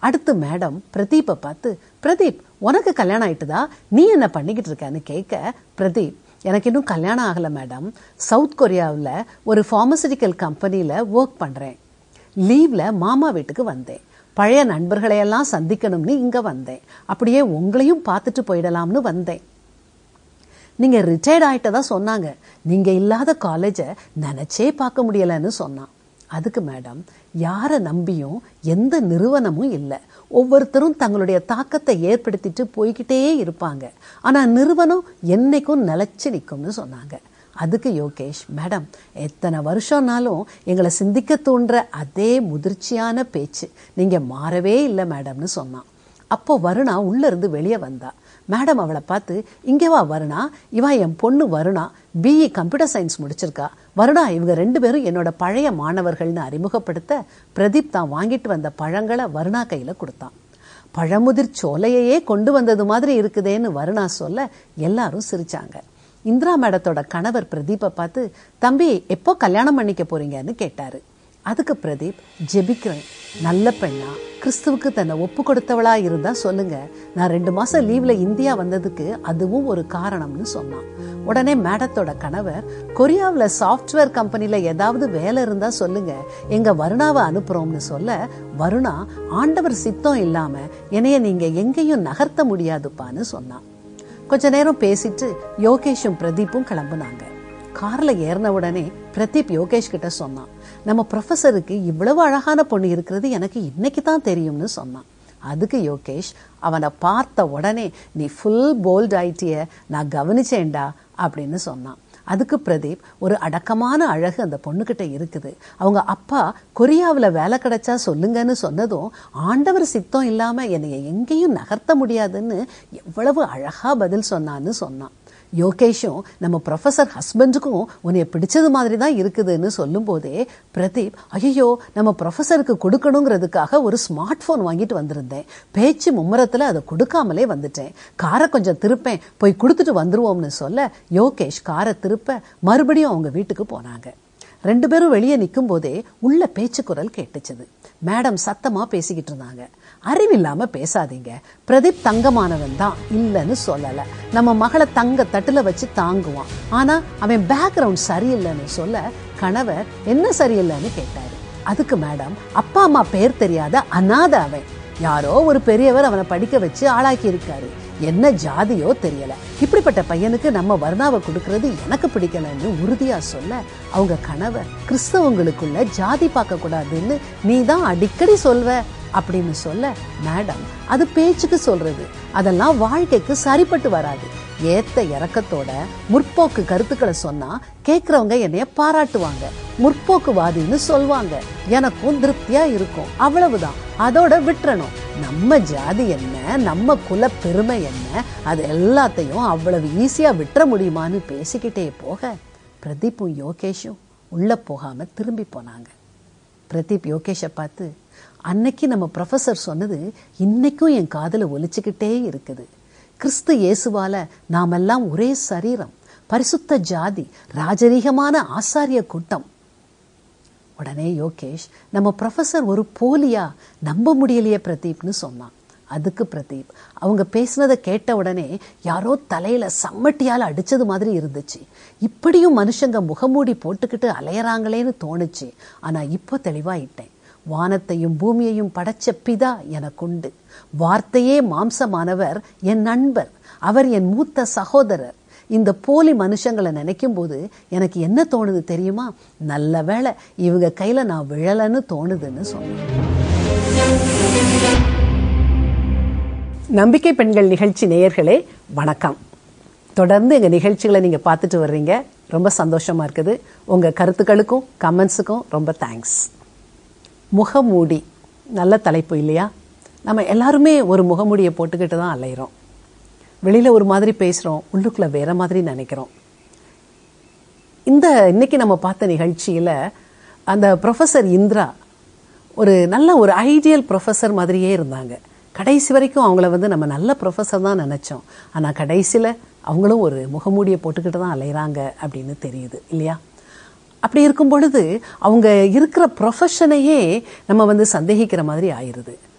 அடுத்து மேடம் பிரதீப்பை பார்த்து பிரதீப் உனக்கு கல்யாணம் ஆயிட்டுதா நீ என்ன பண்ணிக்கிட்டு இருக்கன்னு கேட்க பிரதீப் எனக்கு இன்னும் கல்யாணம் ஆகலை மேடம் சவுத் கொரியாவில் ஒரு ஃபார்மசிட்டிக்கல் கம்பெனியில் ஒர்க் பண்ணுறேன் லீவில் மாமா வீட்டுக்கு வந்தேன் பழைய நண்பர்களையெல்லாம் சந்திக்கணும்னு இங்கே வந்தேன் அப்படியே உங்களையும் பார்த்துட்டு போயிடலாம்னு வந்தேன் நீங்க ரிட்டையர்ட் ஆயிட்டதா சொன்னாங்க நீங்க இல்லாத காலேஜை நினைச்சே பார்க்க முடியலன்னு சொன்னான் அதுக்கு மேடம் யாரை நம்பியும் எந்த நிறுவனமும் இல்லை ஒவ்வொருத்தரும் தங்களுடைய தாக்கத்தை ஏற்படுத்திட்டு போய்கிட்டே இருப்பாங்க ஆனா நிறுவனம் என்னைக்கும் நிலைச்சு நிற்கும்னு சொன்னாங்க அதுக்கு யோகேஷ் மேடம் எத்தனை வருஷம்னாலும் எங்களை சிந்திக்க தூண்டுற அதே முதிர்ச்சியான பேச்சு நீங்க மாறவே இல்லை மேடம்னு சொன்னான் அப்போ வருணா உள்ள இருந்து வெளியே வந்தா மேடம் அவளை பார்த்து இங்கே வா வருணா இவா என் பொண்ணு வருணா பிஇ கம்ப்யூட்டர் சயின்ஸ் முடிச்சிருக்கா வருணா இவங்க ரெண்டு பேரும் என்னோட பழைய மாணவர்கள்னு அறிமுகப்படுத்த பிரதீப் தான் வாங்கிட்டு வந்த பழங்களை வருணா கையில கொடுத்தான் பழமுதிர் சோலையையே கொண்டு வந்தது மாதிரி இருக்குதேன்னு வருணா சொல்ல எல்லாரும் சிரிச்சாங்க இந்திரா மேடத்தோட கணவர் பிரதீப்பை பார்த்து தம்பி எப்போ கல்யாணம் பண்ணிக்க போறீங்கன்னு கேட்டாரு அதுக்கு பிரதீப் ஜெபிக்கிறேன் நல்ல பெண்ணா கிறிஸ்துவுக்கு தன்னை ஒப்பு கொடுத்தவளா இருந்தா சொல்லுங்க நான் ரெண்டு மாசம் லீவ்ல இந்தியா வந்ததுக்கு அதுவும் ஒரு காரணம்னு சொன்னான் உடனே மேடத்தோட கணவர் கொரியாவில் சாஃப்ட்வேர் கம்பெனில ஏதாவது வேலை இருந்தா சொல்லுங்க எங்க வருணாவை அனுப்புறோம்னு சொல்ல வருணா ஆண்டவர் சித்தம் இல்லாம என்னைய நீங்க எங்கேயும் நகர்த்த முடியாதுப்பான்னு சொன்னான் கொஞ்ச நேரம் பேசிட்டு யோகேஷும் பிரதீப்பும் கிளம்புனாங்க கார்ல ஏறின உடனே பிரதீப் யோகேஷ் கிட்ட சொன்னான் நம்ம ப்ரொஃபஸருக்கு இவ்வளவு அழகான பொண்ணு இருக்கிறது எனக்கு இன்னைக்கு தான் தெரியும்னு சொன்னான் அதுக்கு யோகேஷ் அவனை பார்த்த உடனே நீ ஃபுல் போல்ட் ஆயிட்டிய நான் கவனிச்சேன்டா அப்படின்னு சொன்னான் அதுக்கு பிரதீப் ஒரு அடக்கமான அழகு அந்த பொண்ணுகிட்ட இருக்குது அவங்க அப்பா கொரியாவில் வேலை கிடைச்சா சொல்லுங்கன்னு சொன்னதும் ஆண்டவர் சித்தம் இல்லாம என்னைய எங்கேயும் நகர்த்த முடியாதுன்னு எவ்வளவு அழகா பதில் சொன்னான்னு சொன்னான் யோகேஷும் நம்ம ப்ரொஃபஸர் ஹஸ்பண்டுக்கும் உன்னைய பிடிச்சது மாதிரி தான் இருக்குதுன்னு சொல்லும் போதே பிரதீப் ஐயோ நம்ம ப்ரொஃபஸருக்கு கொடுக்கணுங்கிறதுக்காக ஒரு ஸ்மார்ட் போன் வாங்கிட்டு வந்திருந்தேன் பேச்சு மும்முரத்தில் அதை கொடுக்காமலே வந்துட்டேன் காரை கொஞ்சம் திருப்பேன் போய் கொடுத்துட்டு வந்துருவோம்னு சொல்ல யோகேஷ் காரை திருப்ப மறுபடியும் அவங்க வீட்டுக்கு போனாங்க ரெண்டு பேரும் வெளியே நிற்கும் போதே உள்ள பேச்சு குரல் கேட்டுச்சுது மேடம் சத்தமா பேசிக்கிட்டு இருந்தாங்க அறிவில்லாம பேசாதீங்க பிரதீப் தங்கமானவன் தான் இல்லைன்னு சொல்லல நம்ம மகளை தங்க தட்டுல வச்சு தாங்குவான் ஆனா அவன் பேக்ரவுண்ட் சரியில்லைன்னு சொல்ல கணவர் என்ன சரியில்லைன்னு கேட்டாரு அதுக்கு மேடம் அப்பா அம்மா பேர் தெரியாத அனாத அவன் யாரோ ஒரு பெரியவர் அவனை படிக்க வச்சு ஆளாக்கி இருக்காரு என்ன ஜாதியோ தெரியல இப்படிப்பட்ட பையனுக்கு நம்ம வருணாவை கொடுக்கறது எனக்கு பிடிக்கலன்னு உறுதியா சொல்ல அவங்க கணவர் கிறிஸ்தவங்களுக்குள்ள ஜாதி பார்க்க கூடாதுன்னு நீ தான் அடிக்கடி சொல்வ அப்படின்னு சொல்ல மேடம் அது பேச்சுக்கு சொல்றது அதெல்லாம் வாழ்க்கைக்கு சரிப்பட்டு வராது ஏத்த இறக்கத்தோட முற்போக்கு கருத்துக்களை சொன்னா கேக்குறவங்க என்னைய பாராட்டுவாங்க முற்போக்குவாதின்னு சொல்வாங்க எனக்கும் திருப்தியா இருக்கும் அவ்வளவுதான் அதோட விட்டுறணும் நம்ம ஜாதி என்ன நம்ம குல பெருமை என்ன அது எல்லாத்தையும் அவ்வளவு ஈஸியா விட்டுற முடியுமான்னு பேசிக்கிட்டே போக பிரதீப்பும் யோகேஷும் உள்ள போகாம திரும்பி போனாங்க பிரதீப் யோகேஷை பார்த்து அன்னைக்கு நம்ம ப்ரொஃபஸர் சொன்னது இன்னைக்கும் என் காதுல ஒலிச்சுக்கிட்டே இருக்குது கிறிஸ்து இயேசுவால நாமெல்லாம் ஒரே சரீரம் பரிசுத்த ஜாதி ராஜரீகமான ஆசாரிய கூட்டம் உடனே யோகேஷ் நம்ம ப்ரொஃபஸர் ஒரு போலியா நம்ப முடியலையே பிரதீப்னு சொன்னான் அதுக்கு பிரதீப் அவங்க பேசினதை கேட்ட உடனே யாரோ தலையில சம்மட்டியால அடிச்சது மாதிரி இருந்துச்சு இப்படியும் மனுஷங்க முகமூடி போட்டுக்கிட்டு அலையறாங்களேன்னு தோணுச்சு ஆனா இப்போ தெளிவாயிட்டேன் வானத்தையும் பூமியையும் படைச்ச பிதா எனக்குண்டு வார்த்தையே மாம்சமானவர் என் நண்பர் அவர் என் மூத்த சகோதரர் இந்த போலி மனுஷங்களை நினைக்கும் போது எனக்கு என்ன தோணுது தெரியுமா நல்ல வேளை இவங்க கையில நான் விழலன்னு தோணுதுன்னு சொன்னேன் நம்பிக்கை பெண்கள் நிகழ்ச்சி நேயர்களே வணக்கம் தொடர்ந்து எங்க நிகழ்ச்சிகளை நீங்க பார்த்துட்டு வர்றீங்க ரொம்ப சந்தோஷமா இருக்குது உங்க கருத்துக்களுக்கும் கமெண்ட்ஸுக்கும் ரொம்ப தேங்க்ஸ் முகமூடி நல்ல தலைப்பு இல்லையா நம்ம எல்லாருமே ஒரு முகமூடியை போட்டுக்கிட்டு தான் அலையிறோம் வெளியில ஒரு மாதிரி பேசுறோம் உள்ளுக்குள்ள வேற மாதிரி நினைக்கிறோம் இந்த இன்னைக்கு நம்ம பார்த்த நிகழ்ச்சியில அந்த ப்ரொஃபசர் இந்திரா ஒரு நல்ல ஒரு ஐடியல் ப்ரொஃபசர் மாதிரியே இருந்தாங்க கடைசி வரைக்கும் அவங்கள வந்து நம்ம நல்ல ப்ரொஃபஸர் தான் நினைச்சோம் ஆனா கடைசியில அவங்களும் ஒரு முகமூடியை போட்டுக்கிட்டு தான் அலையிறாங்க அப்படின்னு தெரியுது இல்லையா அப்படி இருக்கும் பொழுது அவங்க இருக்கிற ப்ரொஃபஷனையே நம்ம வந்து சந்தேகிக்கிற மாதிரி ஆயிருது